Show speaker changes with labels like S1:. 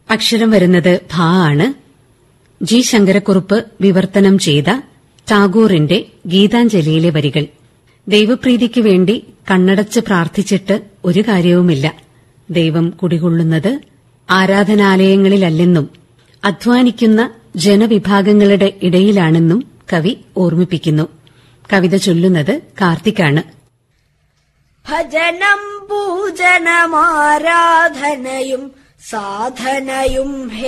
S1: അക്ഷരം വരുന്നത് ഭ ആണ് ജി ശങ്കരക്കുറുപ്പ് വിവർത്തനം ചെയ്ത ടാഗോറിന്റെ ഗീതാഞ്ജലിയിലെ വരികൾ ദൈവപ്രീതിക്ക് വേണ്ടി കണ്ണടച്ച് പ്രാർത്ഥിച്ചിട്ട് ഒരു കാര്യവുമില്ല ദൈവം കുടികൊള്ളുന്നത് ആരാധനാലയങ്ങളിലല്ലെന്നും അധ്വാനിക്കുന്ന ജനവിഭാഗങ്ങളുടെ ഇടയിലാണെന്നും കവി ഓർമ്മിപ്പിക്കുന്നു കവിത ചൊല്ലുന്നത് കാർത്തിക്കാണ്
S2: ഭജനം പൂജനമാരാധനയും സാധനയും ഹേ